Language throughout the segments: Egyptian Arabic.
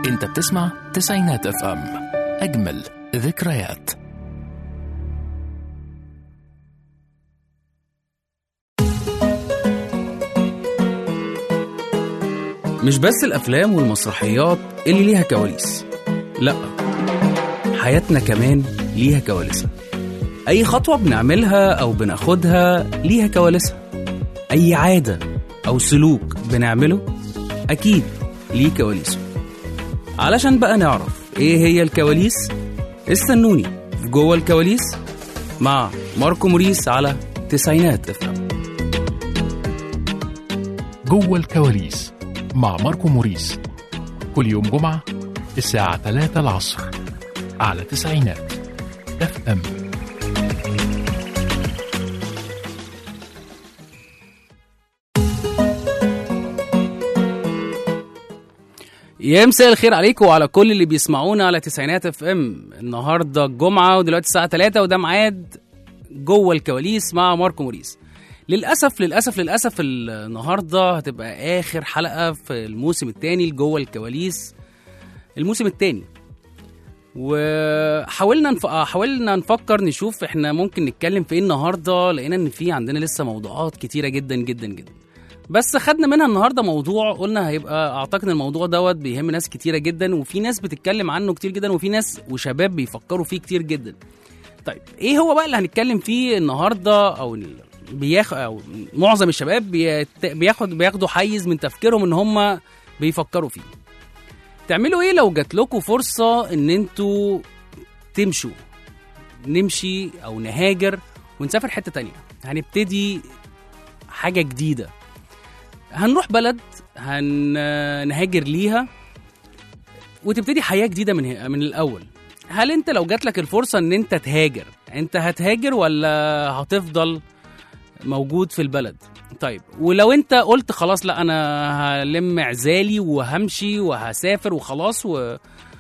انت بتسمع تسعينات اف ام اجمل ذكريات مش بس الأفلام والمسرحيات اللي ليها كواليس لأ حياتنا كمان ليها كواليسها أي خطوة بنعملها أو بناخدها ليها كواليسها أي عادة أو سلوك بنعمله أكيد ليه كواليسه علشان بقى نعرف إيه هي الكواليس استنوني في جوه الكواليس مع ماركو موريس على تسعينات افهم جوه الكواليس مع ماركو موريس كل يوم جمعة الساعة 3 العصر على تسعينات اف ام يا مساء الخير عليكم وعلى كل اللي بيسمعونا على تسعينات اف ام النهارده الجمعه ودلوقتي الساعه 3 وده ميعاد جوه الكواليس مع ماركو موريس للاسف للاسف للاسف النهارده هتبقى اخر حلقه في الموسم الثاني لجوه الكواليس الموسم الثاني وحاولنا نف... حاولنا نفكر نشوف احنا ممكن نتكلم في ايه النهارده لقينا ان في عندنا لسه موضوعات كتيره جدا جدا جدا بس خدنا منها النهارده موضوع قلنا هيبقى اعتقد ان الموضوع دوت بيهم ناس كتيره جدا وفي ناس بتتكلم عنه كتير جدا وفي ناس وشباب بيفكروا فيه كتير جدا طيب ايه هو بقى اللي هنتكلم فيه النهارده او ال- بياخ او معظم الشباب بيت... بياخد بياخدوا حيز من تفكيرهم ان هم بيفكروا فيه تعملوا ايه لو جات لكم فرصه ان انتوا تمشوا نمشي او نهاجر ونسافر حته تانية هنبتدي حاجه جديده هنروح بلد هنهاجر ليها وتبتدي حياه جديده من من الاول هل انت لو جات لك الفرصه ان انت تهاجر انت هتهاجر ولا هتفضل موجود في البلد طيب ولو انت قلت خلاص لا انا هلم عزالي وهمشي وهسافر وخلاص و...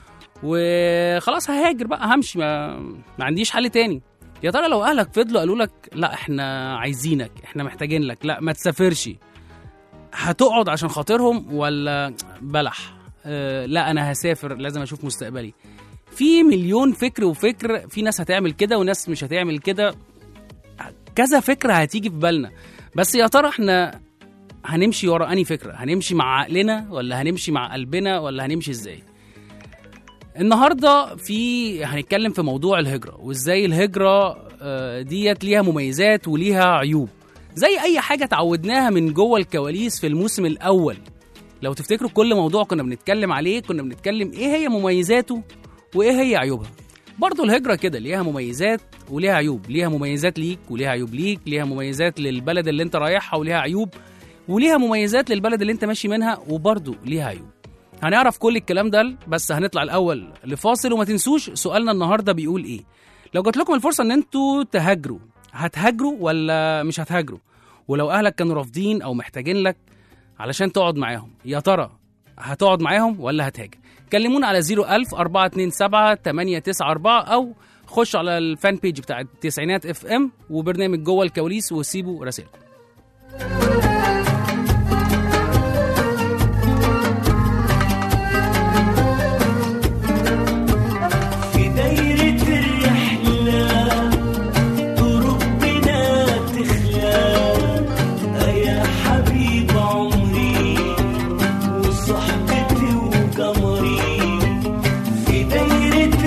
وخلاص ههاجر بقى همشي ما... ما عنديش حل تاني يا ترى لو اهلك فضلوا قالوا لك لا احنا عايزينك احنا محتاجين لك لا ما تسافرش هتقعد عشان خاطرهم ولا بلح اه لا انا هسافر لازم اشوف مستقبلي في مليون فكر وفكر في ناس هتعمل كده وناس مش هتعمل كده كذا فكره هتيجي في بالنا بس يا ترى احنا هنمشي ورا انهي فكره هنمشي مع عقلنا ولا هنمشي مع قلبنا ولا هنمشي ازاي النهارده في هنتكلم في موضوع الهجره وازاي الهجره آه، ديت ليها مميزات وليها عيوب زي اي حاجه تعودناها من جوه الكواليس في الموسم الاول لو تفتكروا كل موضوع كنا بنتكلم عليه كنا بنتكلم ايه هي مميزاته وايه هي عيوبها برضه الهجرة كده ليها مميزات وليها عيوب ليها مميزات ليك وليها عيوب ليك ليها مميزات للبلد اللي انت رايحها وليها عيوب وليها مميزات للبلد اللي انت ماشي منها وبرضه ليها عيوب هنعرف كل الكلام ده بس هنطلع الاول لفاصل وما تنسوش سؤالنا النهارده بيقول ايه لو جات لكم الفرصه ان انتوا تهاجروا هتهاجروا ولا مش هتهاجروا ولو اهلك كانوا رافضين او محتاجين لك علشان تقعد معاهم يا ترى هتقعد معاهم ولا هتهاجر كلمونا على 01000 427 894 او خش على الفان بيج بتاع التسعينات اف ام وبرنامج جوه الكواليس وسيبوا رسائلكم في دايرة الرحلة طرق بنا تخلى يا حبيب عمري وصحبتي وقمري في دايرة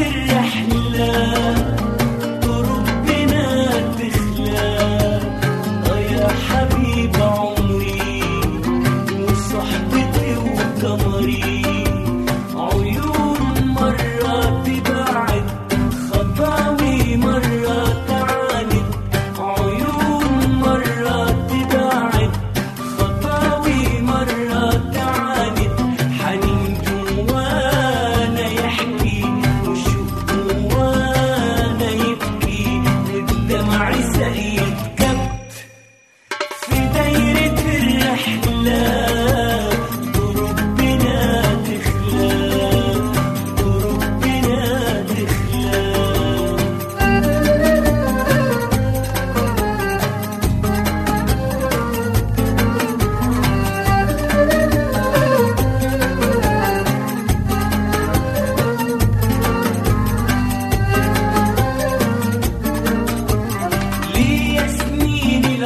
الرحلة طرق بنا تخلى يا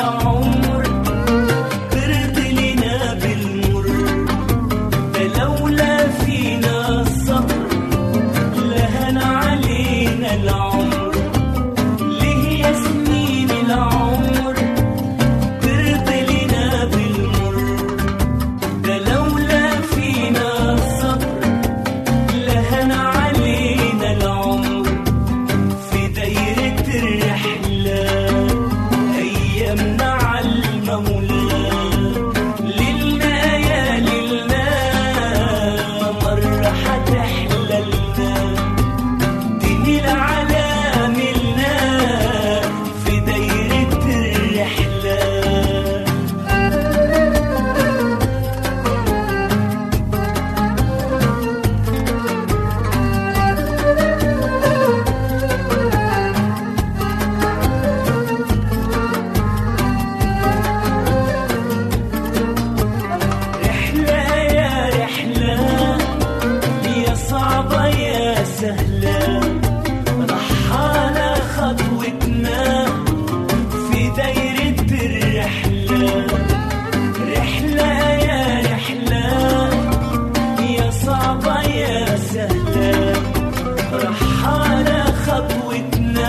العمر ترضي لنا بالمر ده لولا فينا الصبر لهن علينا العمر ليه يا سنين العمر ترضي لنا بالمر ده لولا فينا الصبر لهن علينا العمر في دايرة الرحلة أيامنا عالمولى ليلنا يا ليلنا مرة حتحلى لنا دين العالم لنا في دايرة الرحلة رحلة يا رحلة يا صعبة يا سهلة رحالة خطوتنا في دايرة الرحلة رحلة يا رحلة يا صعبة يا سهلة رحالة خطوتنا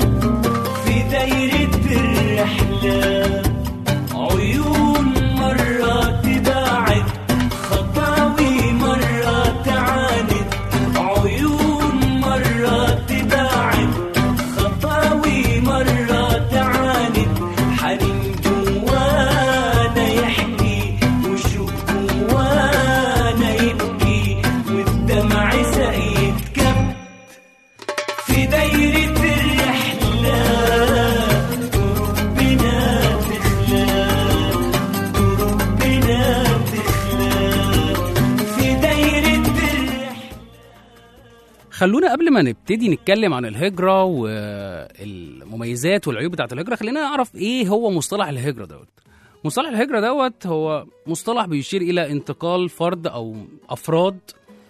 في دايرة الرحلة عيون مرة تباعد خطاوي مرة تعاند عيون مرة تباعد خطاوي مرة تعاند حنين جوانا يحكي وشوق جوانا يبكي والدمع سقيت كب في دايرة الرحلة دروب بنا تخلى دروب بنا تخلى في دايرة الرحلة خلونا قبل ما نبتدي نتكلم عن الهجرة والمميزات والعيوب بتاعت الهجرة خلينا نعرف ايه هو مصطلح الهجرة دوت مصطلح الهجرة دوت هو مصطلح بيشير إلى انتقال فرد أو أفراد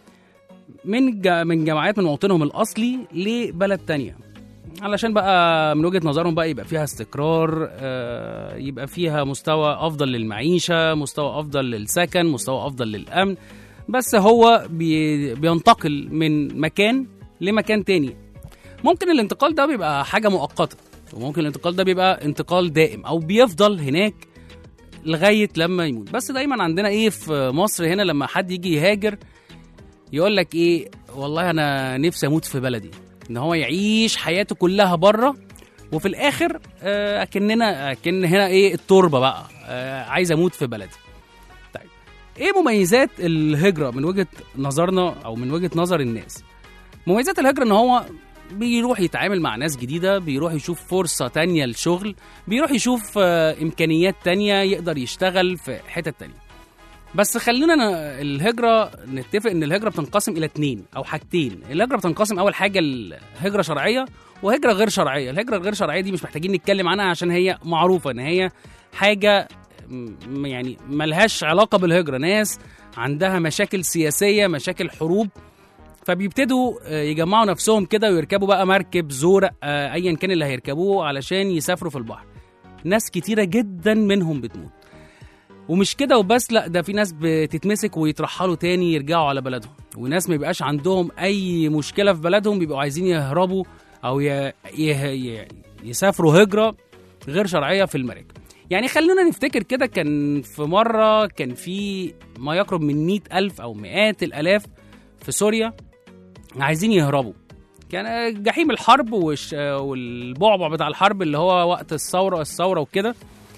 من جا من جماعات من موطنهم الأصلي لبلد تانية علشان بقى من وجهة نظرهم بقى يبقى فيها استقرار آه، يبقى فيها مستوى أفضل للمعيشة مستوى أفضل للسكن مستوى أفضل للأمن بس هو بي بينتقل من مكان لمكان تاني ممكن الانتقال ده بيبقى حاجة مؤقتة وممكن الانتقال ده بيبقى انتقال دائم أو بيفضل هناك لغاية لما يموت بس دايما عندنا ايه في مصر هنا لما حد يجي يهاجر يقول لك ايه والله انا نفسي اموت في بلدي ان هو يعيش حياته كلها بره وفي الاخر آه، اكننا اكن هنا ايه التربه بقى آه، عايز اموت في بلدي طيب ايه مميزات الهجره من وجهه نظرنا او من وجهه نظر الناس مميزات الهجره ان هو بيروح يتعامل مع ناس جديدة بيروح يشوف فرصة تانية للشغل بيروح يشوف آه، إمكانيات تانية يقدر يشتغل في حتة تانية بس خلينا ن- الهجرة نتفق إن الهجرة بتنقسم إلى اتنين أو حاجتين الهجرة بتنقسم أول حاجة الهجرة شرعية وهجرة غير شرعية الهجرة الغير شرعية دي مش محتاجين نتكلم عنها عشان هي معروفة إن هي حاجة م- يعني ملهاش علاقة بالهجرة ناس عندها مشاكل سياسية مشاكل حروب فبيبتدوا آه، يجمعوا نفسهم كده ويركبوا بقى مركب زورق آه، ايا كان اللي هيركبوه علشان يسافروا في البحر ناس كتيره جدا منهم بتموت ومش كده وبس لا ده في ناس بتتمسك ويترحلوا تاني يرجعوا على بلدهم وناس ما بيبقاش عندهم اي مشكله في بلدهم بيبقوا عايزين يهربوا او ي... ي... ي... يسافروا هجره غير شرعيه في المراكب يعني خلونا نفتكر كده كان في مرة كان في ما يقرب من مئة ألف أو مئات الألاف في سوريا عايزين يهربوا كان جحيم الحرب والش... والبعبع بتاع الحرب اللي هو وقت الثورة الثورة وكده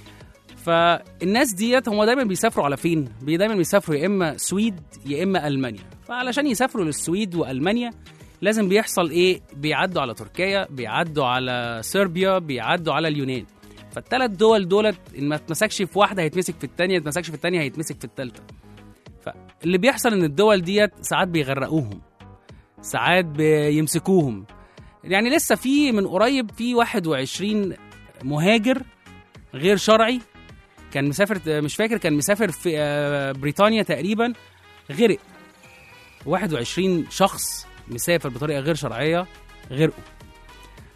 فالناس ديت هم دايما بيسافروا على فين؟ بي دايما بيسافروا يا اما سويد يا اما المانيا فعلشان يسافروا للسويد والمانيا لازم بيحصل ايه؟ بيعدوا على تركيا، بيعدوا على صربيا، بيعدوا على اليونان. فالثلاث دول دولت ان ما اتمسكش في واحده هيتمسك في الثانيه، ما اتمسكش في الثانيه هيتمسك في الثالثه. فاللي بيحصل ان الدول ديت ساعات بيغرقوهم. ساعات بيمسكوهم. يعني لسه في من قريب في 21 مهاجر غير شرعي كان مسافر مش فاكر كان مسافر في آه، بريطانيا تقريبا غرق 21 شخص مسافر بطريقه غير شرعيه غرقوا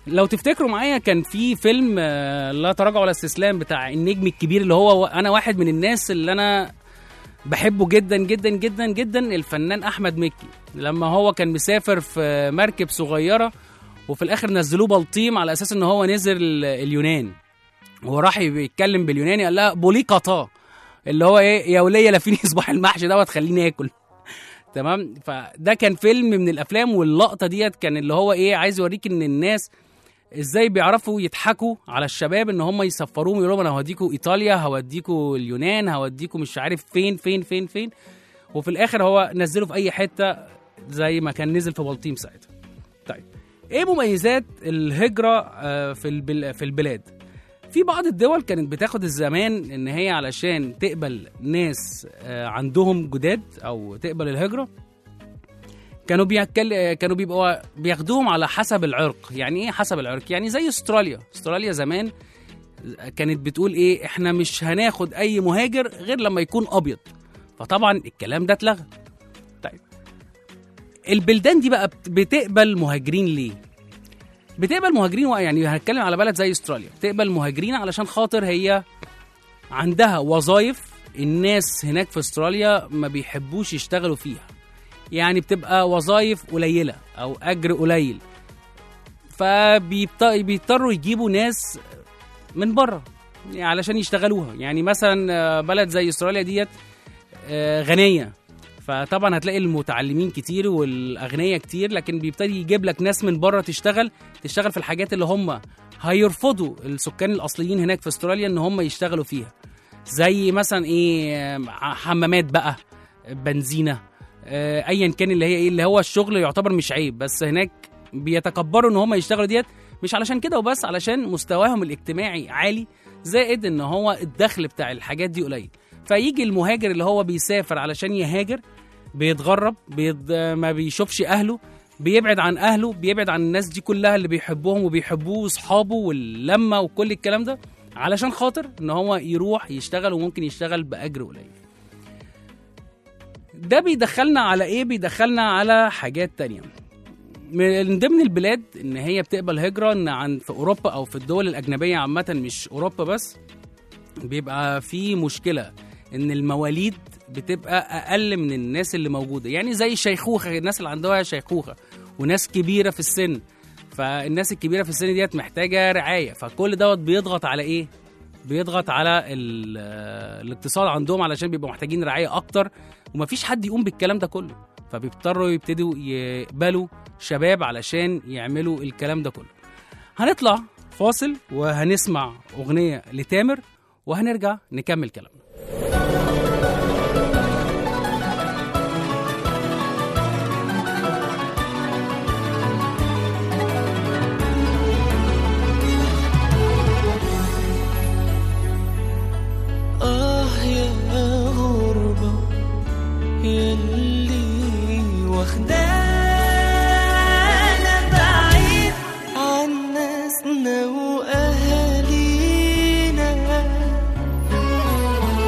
لو تفتكروا معايا كان في فيلم آه، لا تراجع ولا استسلام بتاع النجم الكبير اللي هو انا واحد من الناس اللي انا بحبه جدا جدا جدا جدا الفنان احمد مكي لما هو كان مسافر في مركب صغيره وفي الاخر نزلوه بلطيم على اساس ان هو نزل ال- اليونان هو راح بيتكلم باليوناني قال لها بوليكاتا اللي هو ايه يا وليه لفيني صباح المحشي دوت خليني اكل تمام فده كان فيلم من الافلام واللقطه ديت كان اللي هو ايه عايز يوريك ان الناس ازاي بيعرفوا يضحكوا على الشباب ان هم يسفروهم يقولوا لهم انا هوديكوا ايطاليا هوديكوا اليونان هوديكوا مش عارف فين فين فين فين وفي الاخر هو نزله في اي حته زي ما كان نزل في بلطيم ساعتها طيب ايه مميزات الهجره آه، في البل- في البلاد في بعض الدول كانت بتاخد الزمان ان هي علشان تقبل ناس آه، عندهم جداد او تقبل الهجره كانوا بيتكل... كانوا بيبقوا بياخدوهم على حسب العرق يعني ايه حسب العرق يعني زي استراليا استراليا زمان كانت بتقول ايه احنا مش هناخد اي مهاجر غير لما يكون ابيض فطبعا الكلام ده اتلغى طيب البلدان دي بقى بت- بتقبل مهاجرين ليه بتقبل مهاجرين و- يعني هنتكلم على بلد زي استراليا بتقبل مهاجرين علشان خاطر هي عندها وظائف الناس هناك في استراليا ما بيحبوش يشتغلوا فيها يعني بتبقى وظائف قليله او اجر قليل فبيضطروا يجيبوا ناس من بره يعني علشان يشتغلوها يعني مثلا آه، بلد زي استراليا ديت آه، غنيه فطبعا هتلاقي المتعلمين كتير والاغنياء كتير لكن بيبتدي يجيب لك ناس من بره تشتغل تشتغل في الحاجات اللي هم هيرفضوا السكان الاصليين هناك في استراليا ان هم يشتغلوا فيها زي مثلا ايه آه، حمامات بقى بنزينه آه، ايا كان اللي هي ايه اللي هو الشغل يعتبر مش عيب بس هناك بيتكبروا ان هم يشتغلوا ديت مش علشان كده وبس علشان مستواهم الاجتماعي عالي زائد ان هو الدخل بتاع الحاجات دي قليل فيجي المهاجر اللي هو بيسافر علشان يهاجر بيتغرب بيض... ما بيشوفش اهله بيبعد عن اهله بيبعد عن الناس دي كلها اللي بيحبوهم وبيحبوه واصحابه واللمه وكل الكلام ده علشان خاطر ان هو يروح يشتغل وممكن يشتغل باجر قليل ده بيدخلنا على ايه بيدخلنا على حاجات تانية من ضمن البلاد ان هي بتقبل هجره ان عن في اوروبا او في الدول الاجنبيه عامه مش اوروبا بس بيبقى في مشكله ان المواليد بتبقى اقل من الناس اللي موجوده يعني زي شيخوخه الناس اللي عندها شيخوخه وناس كبيره في السن فالناس الكبيره في السن ديت محتاجه رعايه فكل دوت بيضغط على ايه بيضغط على ال- الاقتصاد عندهم علشان بيبقوا محتاجين رعايه اكتر ومفيش حد يقوم بالكلام ده كله فبيضطروا يبتدوا يقبلوا شباب علشان يعملوا الكلام ده كله هنطلع فاصل وهنسمع اغنيه لتامر وهنرجع نكمل كلامنا آه يا غربة يلي واخدانا بعيد عن ناسنا وأهالينا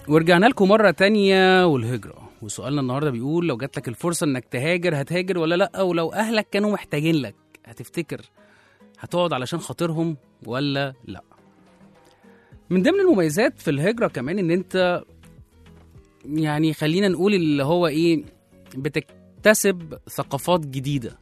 ورجعنا لكم مرة تانية والهجرة وسؤالنا النهاردة بيقول لو جات لك الفرصة انك تهاجر هتهاجر ولا لأ ولو أهلك كانوا محتاجين لك هتفتكر هتقعد علشان خاطرهم ولا لأ من ضمن المميزات في الهجرة كمان ان انت يعني خلينا نقول اللي هو ايه بتكتسب ثقافات جديدة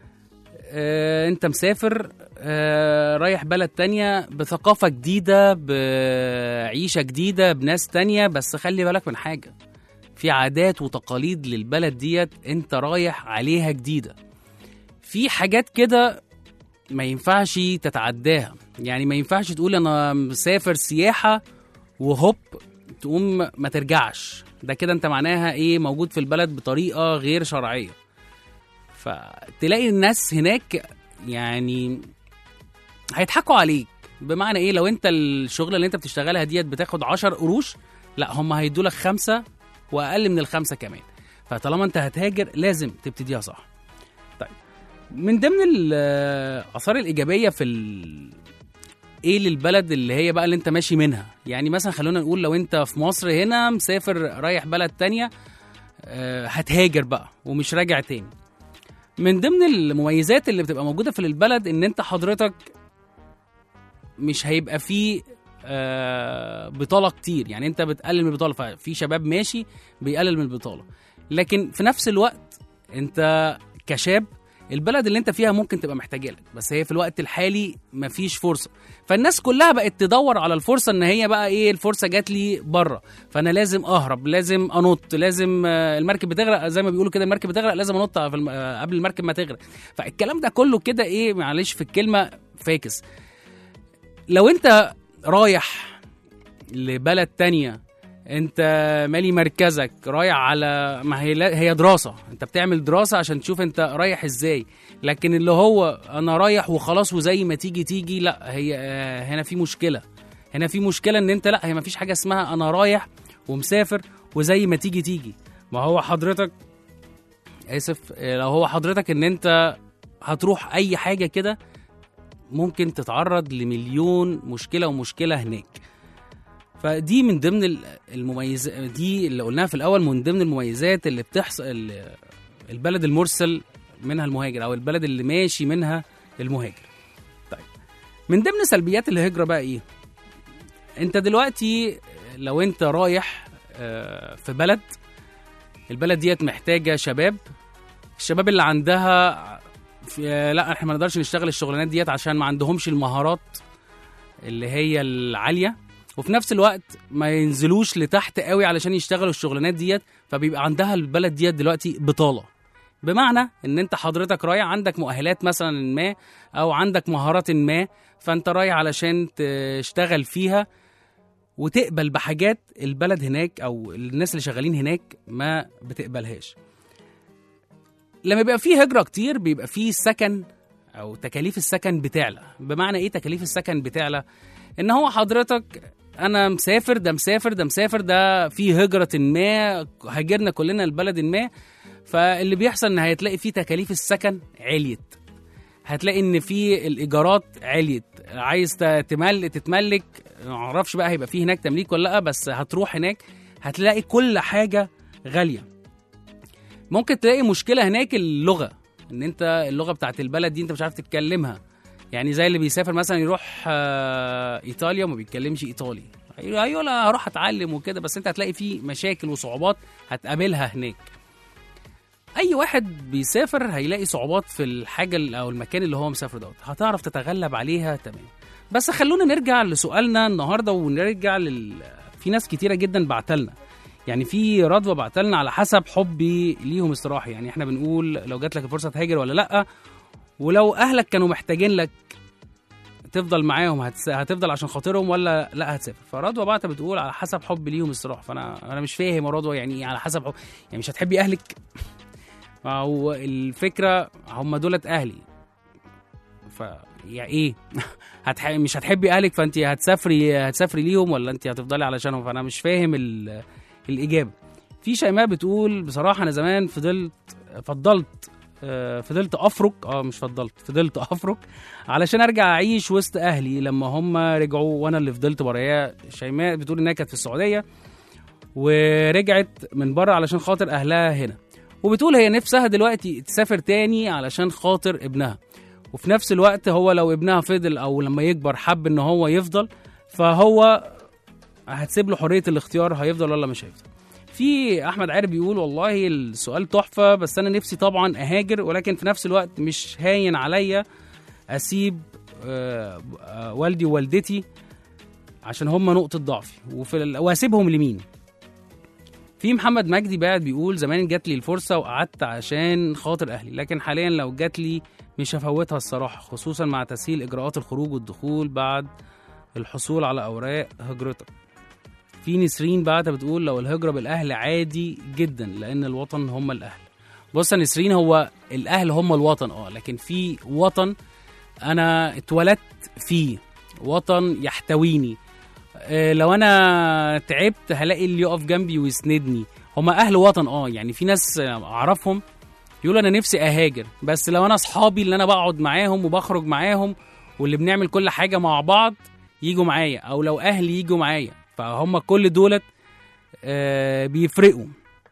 آه، انت مسافر آه، رايح بلد تانية بثقافة جديدة بعيشة جديدة بناس تانية بس خلي بالك من حاجة في عادات وتقاليد للبلد ديت انت رايح عليها جديدة في حاجات كده ما ينفعش تتعداها يعني ما ينفعش تقول انا مسافر سياحة وهوب تقوم ما ترجعش ده كده انت معناها ايه موجود في البلد بطريقة غير شرعية فتلاقي الناس هناك يعني هيضحكوا عليك بمعنى ايه لو انت الشغله اللي انت بتشتغلها ديت بتاخد 10 قروش لا هم هيدوا لك خمسه واقل من الخمسه كمان فطالما انت هتهاجر لازم تبتديها صح طيب من ضمن الاثار الايجابيه في ال... ايه للبلد اللي هي بقى اللي انت ماشي منها يعني مثلا خلونا نقول لو انت في مصر هنا مسافر رايح بلد تانية آه، هتهاجر بقى ومش راجع تاني من ضمن المميزات اللي بتبقى موجوده في البلد ان انت حضرتك مش هيبقى فيه آه، بطاله كتير يعني انت بتقلل من البطاله ففي شباب ماشي بيقلل من البطاله لكن في نفس الوقت انت كشاب البلد اللي انت فيها ممكن تبقى محتاجه لك بس هي في الوقت الحالي مفيش فرصه فالناس كلها بقت تدور على الفرصه ان هي بقى ايه الفرصه جات لي بره فانا لازم اهرب لازم انط لازم آه، المركب بتغرق زي ما بيقولوا كده المركب بتغرق لازم انط في الم- آه، قبل المركب ما تغرق فالكلام ده كله كده ايه معلش في الكلمه فاكس لو انت رايح لبلد تانية انت مالي مركزك رايح على ما هي لا- هي دراسه انت بتعمل دراسه عشان تشوف انت رايح ازاي لكن اللي هو انا رايح وخلاص وزي ما تيجي تيجي لا هي آه، هنا في مشكله هنا في مشكله ان انت لا هي ما فيش حاجه اسمها انا رايح ومسافر وزي ما تيجي تيجي ما هو حضرتك اسف آه، لو هو حضرتك ان انت هتروح اي حاجه كده ممكن تتعرض لمليون مشكله ومشكله هناك فدي من ضمن ال- المميزات دي اللي قلناها في الاول من ضمن المميزات اللي بتحصل ال- البلد المرسل منها المهاجر او البلد اللي ماشي منها المهاجر طيب من ضمن سلبيات الهجره بقى ايه انت دلوقتي لو انت رايح آه، في بلد البلد ديت محتاجه شباب الشباب اللي عندها في آه، لا احنا ما نقدرش نشتغل الشغلانات ديت عشان ما عندهمش المهارات اللي هي العاليه وفي نفس الوقت ما ينزلوش لتحت قوي علشان يشتغلوا الشغلانات ديت فبيبقى عندها البلد ديت دلوقتي بطاله بمعنى ان انت حضرتك رايح عندك مؤهلات مثلا ما او عندك مهارات ما فانت رايح علشان تشتغل فيها وتقبل بحاجات البلد هناك او الناس اللي شغالين هناك ما بتقبلهاش لما بيبقى فيه هجرة كتير بيبقى فيه سكن او تكاليف السكن بتعلى بمعنى ايه تكاليف السكن بتعلى ان هو حضرتك انا مسافر ده مسافر ده مسافر ده في هجرة ما هاجرنا كلنا لبلد ما فاللي بيحصل ان هتلاقي فيه تكاليف السكن عليت هتلاقي ان في الايجارات عليت عايز ت- تمل تتملك معرفش بقى هيبقى فيه هناك تمليك ولا لا بس هتروح هناك هتلاقي كل حاجه غاليه ممكن تلاقي مشكله هناك اللغه ان انت اللغه بتاعت البلد دي انت مش عارف تتكلمها يعني زي اللي بيسافر مثلا يروح آه، ايطاليا وما بيتكلمش ايطالي ايوه لا هروح اتعلم وكده بس انت هتلاقي فيه مشاكل وصعوبات هتقابلها هناك اي واحد بيسافر هيلاقي صعوبات في الحاجه ال- او المكان اللي هو مسافر دوت هتعرف تتغلب عليها تمام بس خلونا نرجع لسؤالنا النهارده ونرجع لل في ناس كتيره جدا بعتلنا يعني في رضوى بعتلنا على حسب حبي ليهم الصراحه يعني احنا بنقول لو جات لك الفرصه تهاجر ولا لا ولو اهلك كانوا محتاجين لك تفضل معاهم هتس... هتفضل عشان خاطرهم ولا لا هتسافر فرضوى بعت بتقول على حسب حب ليهم الصراحه فانا انا مش فاهم يا رضوى يعني ايه على حسب حب يعني مش هتحبي اهلك ما هو الفكره هم دولت اهلي ف يا ايه هتح... مش هتحبي اهلك فانت هتسافري هتسافري ليهم ولا انت هتفضلي علشانهم فانا مش فاهم ال... الاجابه في شيماء بتقول بصراحه انا زمان فضلت فضلت آه، فضلت افرك اه مش فضلت فضلت افرك علشان ارجع اعيش وسط اهلي لما هم رجعوا وانا اللي فضلت بره هي شيماء بتقول انها كانت في السعوديه ورجعت من بره علشان خاطر اهلها هنا وبتقول هي نفسها دلوقتي تسافر تاني علشان خاطر ابنها وفي نفس الوقت هو لو ابنها فضل او لما يكبر حب ان هو يفضل فهو هتسيب له حريه الاختيار هيفضل ولا مش هيفضل في احمد عارف بيقول والله السؤال تحفه بس انا نفسي طبعا اهاجر ولكن في نفس الوقت مش هاين عليا اسيب آه، آه، والدي ووالدتي عشان هم نقطه ضعفي وفي ال- واسيبهم لمين في محمد مجدي بعد بيقول زمان جات لي الفرصه وقعدت عشان خاطر اهلي لكن حاليا لو جات لي مش هفوتها الصراحه خصوصا مع تسهيل اجراءات الخروج والدخول بعد الحصول على اوراق هجرتك في نسرين بعد بتقول لو الهجرة بالأهل عادي جدا لأن الوطن هم الأهل بص يا نسرين هو الأهل هم الوطن اه لكن في وطن أنا اتولدت فيه وطن يحتويني آه، لو أنا تعبت هلاقي اللي يقف جنبي ويسندني هم أهل وطن اه يعني في ناس آه، أعرفهم يقولوا أنا نفسي أهاجر بس لو أنا أصحابي اللي أنا بقعد معاهم وبخرج معاهم واللي بنعمل كل حاجة مع بعض يجوا معايا او لو اهلي يجوا معايا فهم كل دولت آه، بيفرقوا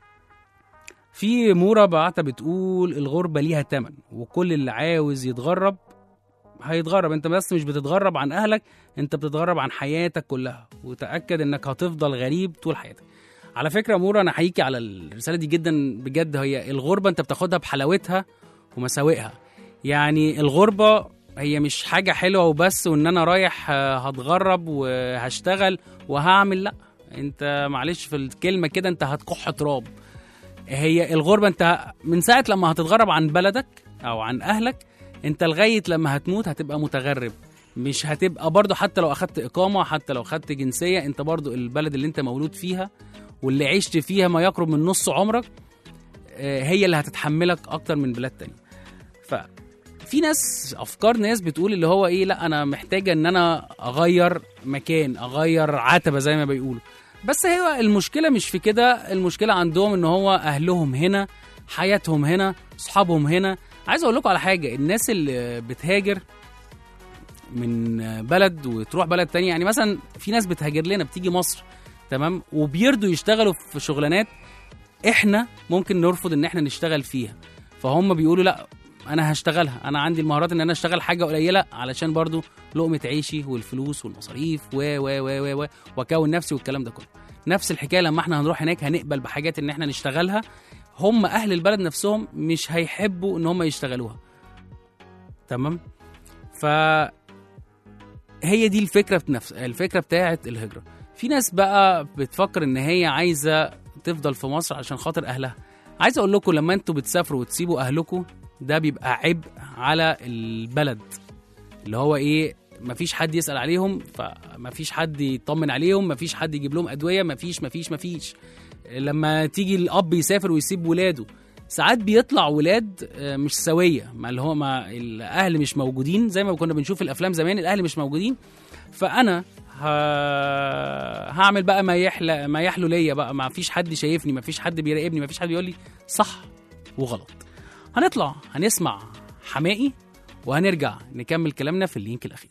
في مورا بعتة بتقول الغربة ليها تمن وكل اللي عاوز يتغرب هيتغرب انت بس مش بتتغرب عن اهلك انت بتتغرب عن حياتك كلها وتأكد انك هتفضل غريب طول حياتك على فكرة مورا انا حقيقي على الرسالة دي جدا بجد هي الغربة انت بتاخدها بحلاوتها ومساوئها يعني الغربة هي مش حاجة حلوة وبس وان انا رايح آه، هتغرب وهشتغل وهعمل لا انت معلش في الكلمة كده انت هتكح تراب هي الغربة انت من ساعة لما هتتغرب عن بلدك او عن اهلك انت لغاية لما هتموت هتبقى متغرب مش هتبقى برضو حتى لو اخدت اقامة حتى لو اخدت جنسية انت برضو البلد اللي انت مولود فيها واللي عشت فيها ما يقرب من نص عمرك آه، هي اللي هتتحملك اكتر من بلاد تانية ففي ناس افكار ناس بتقول اللي هو ايه لا انا محتاجه ان انا اغير مكان اغير عتبه زي ما بيقولوا بس هي المشكله مش في كده المشكله عندهم ان هو اهلهم هنا حياتهم هنا اصحابهم هنا عايز اقول لكم على حاجه الناس اللي بتهاجر من بلد وتروح بلد تانية يعني مثلا في ناس بتهاجر لنا بتيجي مصر تمام وبيرضوا يشتغلوا في شغلانات احنا ممكن نرفض ان احنا نشتغل فيها فهم بيقولوا لا انا هشتغلها انا عندي المهارات ان انا اشتغل حاجه قليله علشان برضو لقمه عيشي والفلوس والمصاريف و و و و و واكون نفسي والكلام ده كله نفس الحكايه لما احنا هنروح هناك هنقبل بحاجات ان احنا نشتغلها هم اهل البلد نفسهم مش هيحبوا ان هم يشتغلوها تمام ف هي دي الفكره بنفس الفكره بتاعت الهجره في ناس بقى بتفكر ان هي عايزه تفضل في مصر عشان خاطر اهلها عايز اقول لكم لما انتوا بتسافروا وتسيبوا اهلكم ده بيبقى عبء على البلد اللي هو ايه مفيش حد يسأل عليهم فمفيش حد يطمن عليهم مفيش حد يجيب لهم أدوية مفيش مفيش مفيش لما تيجي الأب يسافر ويسيب ولاده ساعات بيطلع ولاد آه، مش سوية ما اللي هو ما الأهل مش موجودين زي ما كنا بنشوف في الأفلام زمان الأهل مش موجودين فأنا ه... هعمل بقى ما يحلى ما يحلو ليا بقى ما فيش حد شايفني ما فيش حد بيراقبني ما فيش حد بيقول لي صح وغلط هنطلع هنسمع حمائي وهنرجع نكمل كلامنا في اللينك الأخير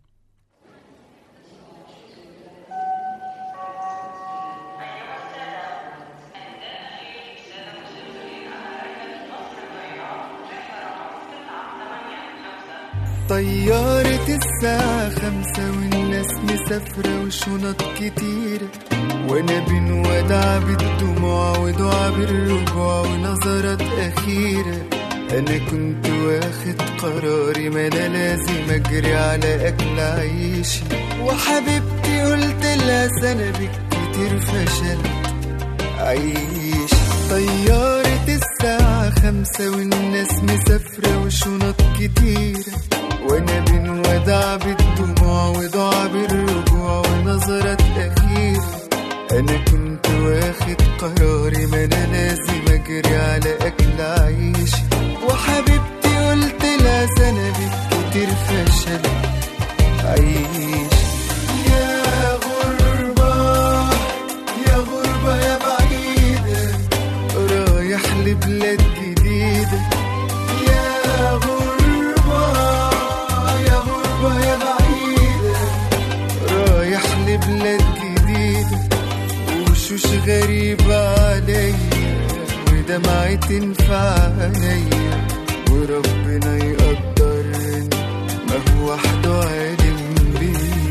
طيارة الساعة خمسة والناس مسافرة وشنط كتيرة وانا بنودع بالدموع ودعا بالرجوع ونظرات أخيرة أنا كنت واخد قراري ما أنا لازم أجري على أكل عيشي وحبيبتي قلت لها سنة بالكتير فشلت عيش طيارة الساعة خمسة والناس مسافرة وشنط كتيرة وانا بنودع بالدموع ودعا بالرجوع ونظرات أخيرة أنا كنت واخد قراري ما أنا لازم أجري على أكل عيش وحبيبتي قلت لها سنة بالكتير فشل عيش يا غربة يا غربة يا بعيدة رايح لبلاد جديدة يا غربة يا غربة يا بعيدة رايح لبلاد جديدة وشوش غريبة عليا ودمعة تنفع عينيا وربنا يقدرني ما هو وحده عالم بيه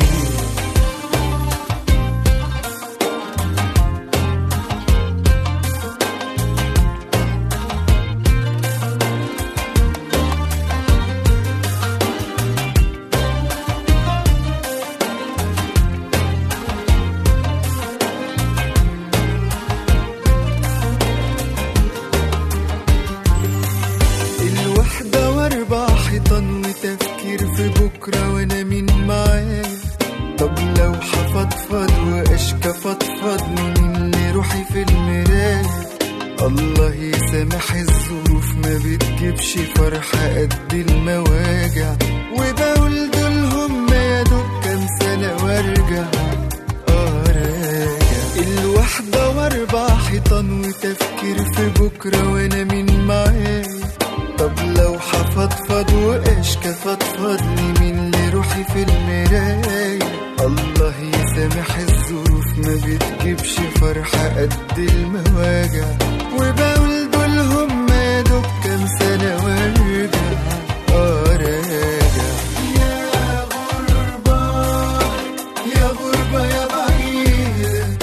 الوحدة واربع حيطان وتفكير في بكرة وانا مين معايا طب لو حفضفض واشكى فضفض مين اللي روحي في المراية الله يسامح الظروف ما بتجيبش فرحة قد المواجع وبقول دول هم يا دوب كام سنة وارجع اه راجع الوحدة واربع حيطان وتفكير في بكرة وانا مين معايا طب لو حفضفض واشكى فضفض لي مين اللي روحي في المراية الله يسامح الظروف ما بتجيبش فرحة قد المواجع وبقول دول هم يا دوب كام سنة وارجع اه راجع يا غربة يا غربة يا بعيدة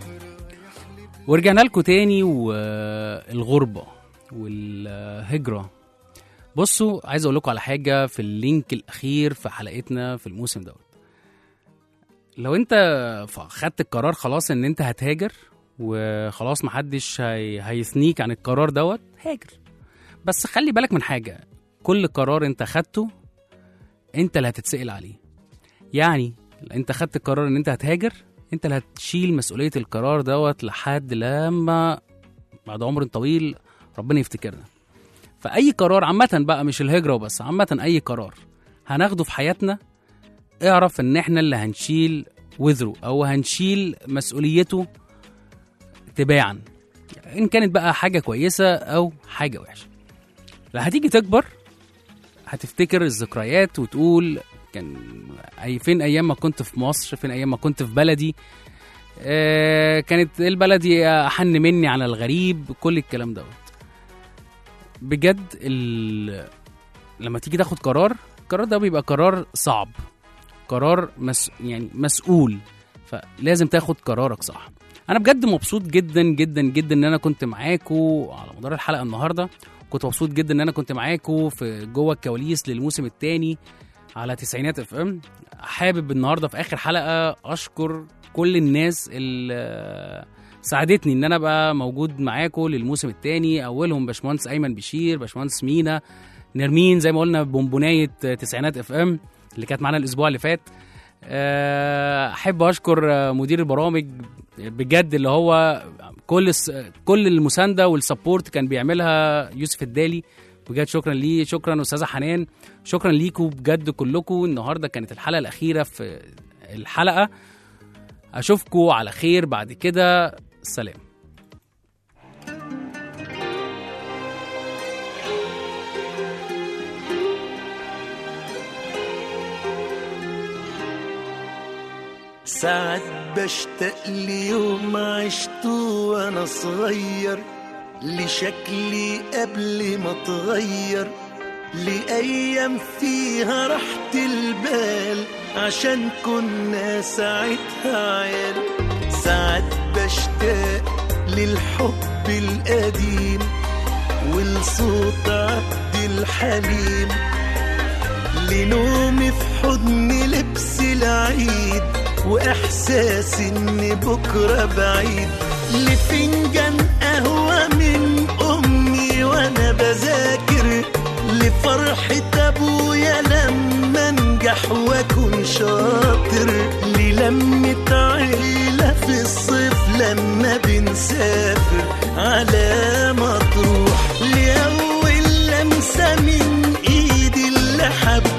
ورجعنا لكم تاني والغربة والهجرة بصوا عايز اقول لكم على حاجة في اللينك الأخير في حلقتنا في الموسم دوت لو انت ف- خدت القرار خلاص ان انت هتهاجر وخلاص محدش هي... هيثنيك عن القرار دوت هاجر بس خلي بالك من حاجة كل قرار انت خدته انت اللي هتتسأل عليه يعني انت خدت القرار ان انت هتهاجر انت اللي هتشيل مسؤولية القرار دوت لحد لما بعد عمر طويل ربنا يفتكرنا فأي قرار عامة بقى مش الهجرة وبس عامة أي قرار هناخده في حياتنا اعرف ان احنا اللي هنشيل وذره او هنشيل مسؤوليته تباعا ان كانت بقى حاجة كويسة او حاجة وحشة لا هتيجي تكبر هتفتكر الذكريات وتقول كان أي فين ايام ما كنت في مصر فين ايام ما كنت في بلدي آه كانت البلدي احن مني على الغريب كل الكلام دوت بجد ال... لما تيجي تاخد قرار القرار ده بيبقى قرار صعب قرار مس... يعني مسؤول فلازم تاخد قرارك صح انا بجد مبسوط جدا جدا جدا ان انا كنت معاكو على مدار الحلقه النهارده كنت مبسوط جدا ان انا كنت معاكو في جوه الكواليس للموسم الثاني على تسعينات اف ام حابب النهارده في اخر حلقه اشكر كل الناس اللي ساعدتني ان انا ابقى موجود معاكم للموسم الثاني اولهم باشمهندس ايمن بشير باشمهندس مينا نرمين زي ما قلنا بونبونايه تسعينات اف ام اللي كانت معانا الاسبوع اللي فات آه، احب اشكر آه، مدير البرامج بجد اللي هو كل الس- كل المسانده والسبورت كان بيعملها يوسف الدالي بجد شكرا ليه شكرا استاذه حنان شكرا ليكم بجد كلكم النهارده كانت الحلقه الاخيره في الحلقه اشوفكم على خير بعد كده سلام ساعات بشتاق ليوم عشته وانا صغير لشكلي قبل ما اتغير لأيام فيها راحة البال عشان كنا ساعتها عيال ساعات بشتاق للحب القديم ولصوت عبد الحليم لنومي في حضن لبس العيد واحساس ان بكره بعيد لفنجان قهوه من امي وانا بذاكر لفرحه ابويا لما انجح واكون شاطر للمه عيله في الصيف لما بنسافر على مطروح لاول لمسه من ايدي اللي حب